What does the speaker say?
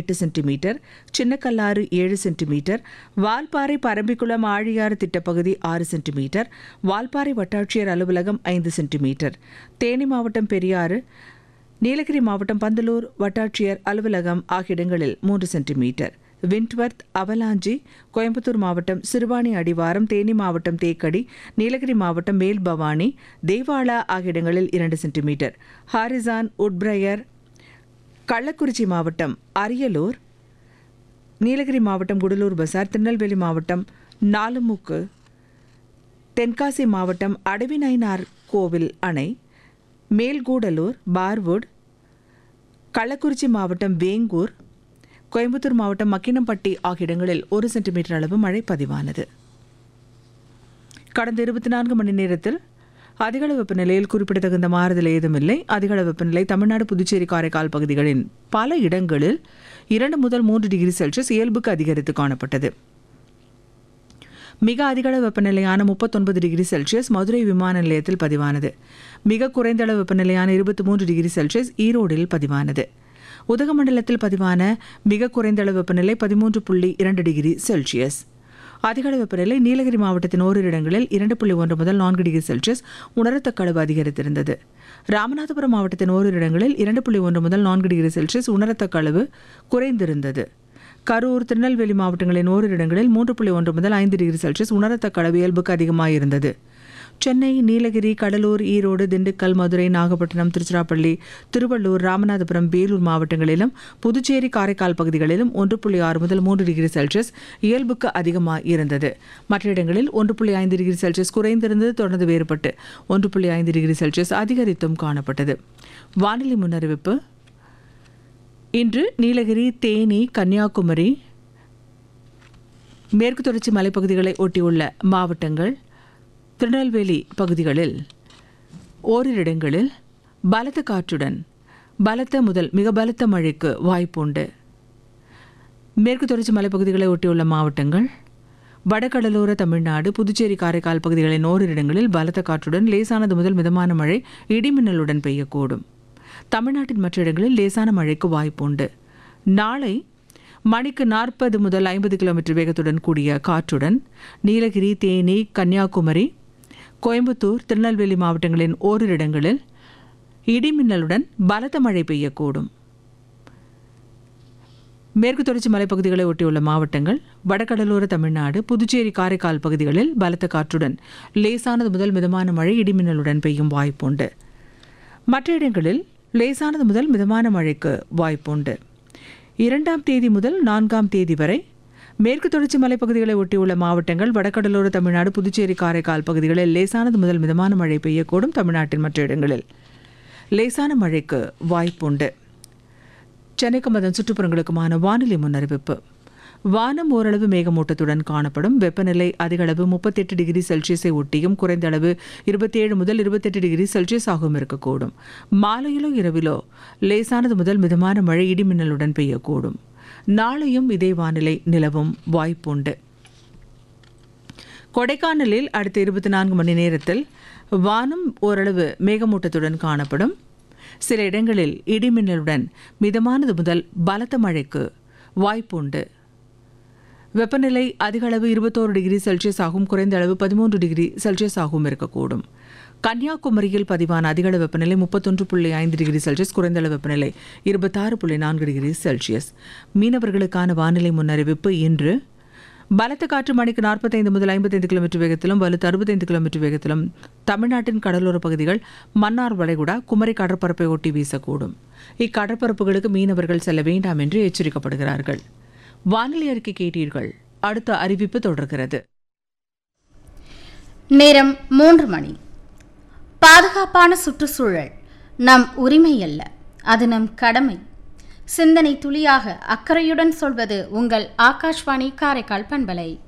எட்டு சென்டிமீட்டர் சின்னக்கல்லாறு ஏழு சென்டிமீட்டர் வால்பாறை பரம்பிக்குளம் ஆழியாறு திட்டப்பகுதி ஆறு சென்டிமீட்டர் வால்பாறை வட்டாட்சியர் அலுவலகம் ஐந்து சென்டிமீட்டர் தேனி மாவட்டம் பெரியாறு நீலகிரி மாவட்டம் பந்தலூர் வட்டாட்சியர் அலுவலகம் ஆகிய இடங்களில் மூன்று சென்டிமீட்டர் விண்ட்வர்த் அவலாஞ்சி கோயம்புத்தூர் மாவட்டம் சிறுவாணி அடிவாரம் தேனி மாவட்டம் தேக்கடி நீலகிரி மாவட்டம் மேல் பவானி தேவாலா ஆகிய இடங்களில் இரண்டு சென்டிமீட்டர் ஹாரிசான் உட்பிரயர் கள்ளக்குறிச்சி மாவட்டம் அரியலூர் நீலகிரி மாவட்டம் குடலூர் பசார் திருநெல்வேலி மாவட்டம் நாலுமுக்கு தென்காசி மாவட்டம் அடவிநயினார் கோவில் அணை மேல்கூடலூர் பார்வுட் கள்ளக்குறிச்சி மாவட்டம் வேங்கூர் கோயம்புத்தூர் மாவட்டம் மக்கினம்பட்டி ஆகிய இடங்களில் ஒரு சென்டிமீட்டர் அளவு மழை பதிவானது கடந்த இருபத்தி நான்கு மணி நேரத்தில் அதிகள வெப்பநிலையில் குறிப்பிடத்தகுந்த மாறுதல் ஏதுமில்லை அதிகள வெப்பநிலை தமிழ்நாடு புதுச்சேரி காரைக்கால் பகுதிகளின் பல இடங்களில் இரண்டு முதல் மூன்று டிகிரி செல்சியஸ் இயல்புக்கு அதிகரித்து காணப்பட்டது மிக அதிகள வெப்பநிலையான முப்பத்தொன்பது டிகிரி செல்சியஸ் மதுரை விமான நிலையத்தில் பதிவானது மிக குறைந்த அளவு வெப்பநிலையான இருபத்தி மூன்று டிகிரி செல்சியஸ் ஈரோடில் பதிவானது உதகமண்டலத்தில் பதிவான மிக குறைந்த அளவு வெப்பநிலை பதிமூன்று புள்ளி இரண்டு டிகிரி செல்சியஸ் அதிகள வெப்பநிலை நீலகிரி மாவட்டத்தின் ஓரிரு இடங்களில் இரண்டு புள்ளி ஒன்று முதல் நான்கு டிகிரி செல்சியஸ் உணரத்தக்க அளவு அதிகரித்திருந்தது ராமநாதபுரம் மாவட்டத்தின் ஓரிரு இடங்களில் இரண்டு புள்ளி ஒன்று முதல் நான்கு டிகிரி செல்சியஸ் உணரத்தக்க அளவு குறைந்திருந்தது கரூர் திருநெல்வேலி மாவட்டங்களின் ஓரிரு இடங்களில் மூன்று புள்ளி ஒன்று முதல் ஐந்து டிகிரி செல்சியஸ் உணரத்தக்க அளவு இயல்புக்கு அதிகமாக இருந்தது சென்னை நீலகிரி கடலூர் ஈரோடு திண்டுக்கல் மதுரை நாகப்பட்டினம் திருச்சிராப்பள்ளி திருவள்ளூர் ராமநாதபுரம் வேலூர் மாவட்டங்களிலும் புதுச்சேரி காரைக்கால் பகுதிகளிலும் ஒன்று புள்ளி ஆறு முதல் மூன்று டிகிரி செல்சியஸ் இயல்புக்கு அதிகமாக இருந்தது மற்ற இடங்களில் ஒன்று புள்ளி ஐந்து டிகிரி செல்சியஸ் குறைந்திருந்தது தொடர்ந்து வேறுபட்டு ஒன்று புள்ளி ஐந்து டிகிரி செல்சியஸ் அதிகரித்தும் காணப்பட்டது வானிலை முன்னறிவிப்பு இன்று நீலகிரி தேனி கன்னியாகுமரி மேற்கு தொடர்ச்சி மலைப்பகுதிகளை ஒட்டியுள்ள மாவட்டங்கள் திருநெல்வேலி பகுதிகளில் ஓரிரு இடங்களில் பலத்த காற்றுடன் பலத்த முதல் மிக பலத்த மழைக்கு வாய்ப்புண்டு மேற்கு தொடர்ச்சி மலைப்பகுதிகளை ஒட்டியுள்ள மாவட்டங்கள் வடகடலோர தமிழ்நாடு புதுச்சேரி காரைக்கால் பகுதிகளின் ஓரிரு இடங்களில் பலத்த காற்றுடன் லேசானது முதல் மிதமான மழை இடிமின்னலுடன் பெய்யக்கூடும் தமிழ்நாட்டின் மற்ற இடங்களில் லேசான மழைக்கு வாய்ப்புண்டு நாளை மணிக்கு நாற்பது முதல் ஐம்பது கிலோமீட்டர் வேகத்துடன் கூடிய காற்றுடன் நீலகிரி தேனி கன்னியாகுமரி கோயம்புத்தூர் திருநெல்வேலி மாவட்டங்களின் ஓரிரு இடங்களில் இடிமின்னலுடன் பலத்த மழை பெய்யக்கூடும் மேற்கு தொடர்ச்சி மலைப்பகுதிகளை ஒட்டியுள்ள மாவட்டங்கள் வடகடலோர தமிழ்நாடு புதுச்சேரி காரைக்கால் பகுதிகளில் பலத்த காற்றுடன் லேசானது முதல் மிதமான மழை இடிமின்னலுடன் பெய்யும் வாய்ப்புண்டு மற்ற இடங்களில் லேசானது முதல் மிதமான மழைக்கு வாய்ப்புண்டு இரண்டாம் தேதி முதல் நான்காம் தேதி வரை மேற்கு தொடர்ச்சி மலைப்பகுதிகளை ஒட்டியுள்ள மாவட்டங்கள் வடகடலோர தமிழ்நாடு புதுச்சேரி காரைக்கால் பகுதிகளில் லேசானது முதல் மிதமான மழை பெய்யக்கூடும் தமிழ்நாட்டின் மற்ற இடங்களில் லேசான மழைக்கு வாய்ப்புண்டு சென்னைக்கும் அதன் சுற்றுப்புறங்களுக்குமான வானிலை முன்னறிவிப்பு வானம் ஓரளவு மேகமூட்டத்துடன் காணப்படும் வெப்பநிலை அதிகளவு முப்பத்தெட்டு டிகிரி செல்சியஸை ஒட்டியும் குறைந்த அளவு இருபத்தேழு முதல் இருபத்தெட்டு டிகிரி செல்சியஸ் ஆகவும் இருக்கக்கூடும் மாலையிலோ இரவிலோ லேசானது முதல் மிதமான மழை இடிமின்னலுடன் பெய்யக்கூடும் நாளையும் இதே வானிலை நிலவும் வாய்ப்புண்டு கொடைக்கானலில் அடுத்த இருபத்தி நான்கு மணி நேரத்தில் வானம் ஓரளவு மேகமூட்டத்துடன் காணப்படும் சில இடங்களில் இடிமின்னலுடன் மிதமானது முதல் பலத்த மழைக்கு வாய்ப்புண்டு வெப்பநிலை அதிக அளவு இருபத்தோரு டிகிரி செல்சியஸ் ஆகும் குறைந்த அளவு பதிமூன்று டிகிரி செல்சியஸ் ஆகவும் இருக்கக்கூடும் கன்னியாகுமரியில் பதிவான அதிகளவு வெப்பநிலை முப்பத்தொன்று புள்ளி ஐந்து டிகிரி செல்சியஸ் குறைந்த அளவு வெப்பநிலை இருபத்தாறு புள்ளி நான்கு டிகிரி செல்சியஸ் மீனவர்களுக்கான வானிலை முன்னறிவிப்பு இன்று பலத்த காற்று மணிக்கு நாற்பத்தைந்து முதல் ஐம்பத்தைந்து கிலோமீட்டர் வேகத்திலும் வலுத்து அறுபத்தைந்து கிலோமீட்டர் வேகத்திலும் தமிழ்நாட்டின் கடலோர பகுதிகள் மன்னார் வளைகுடா குமரி கடற்பரப்பை ஒட்டி வீசக்கூடும் இக்கடற்பரப்புகளுக்கு மீனவர்கள் செல்ல வேண்டாம் என்று எச்சரிக்கப்படுகிறார்கள் வானிலை அறிக்கை கேட்டீர்கள் அடுத்த அறிவிப்பு தொடர்கிறது நேரம் மூன்று மணி பாதுகாப்பான சுற்றுச்சூழல் நம் உரிமை அல்ல அது நம் கடமை சிந்தனை துளியாக அக்கறையுடன் சொல்வது உங்கள் ஆகாஷ்வாணி காரைக்கால் பண்பலை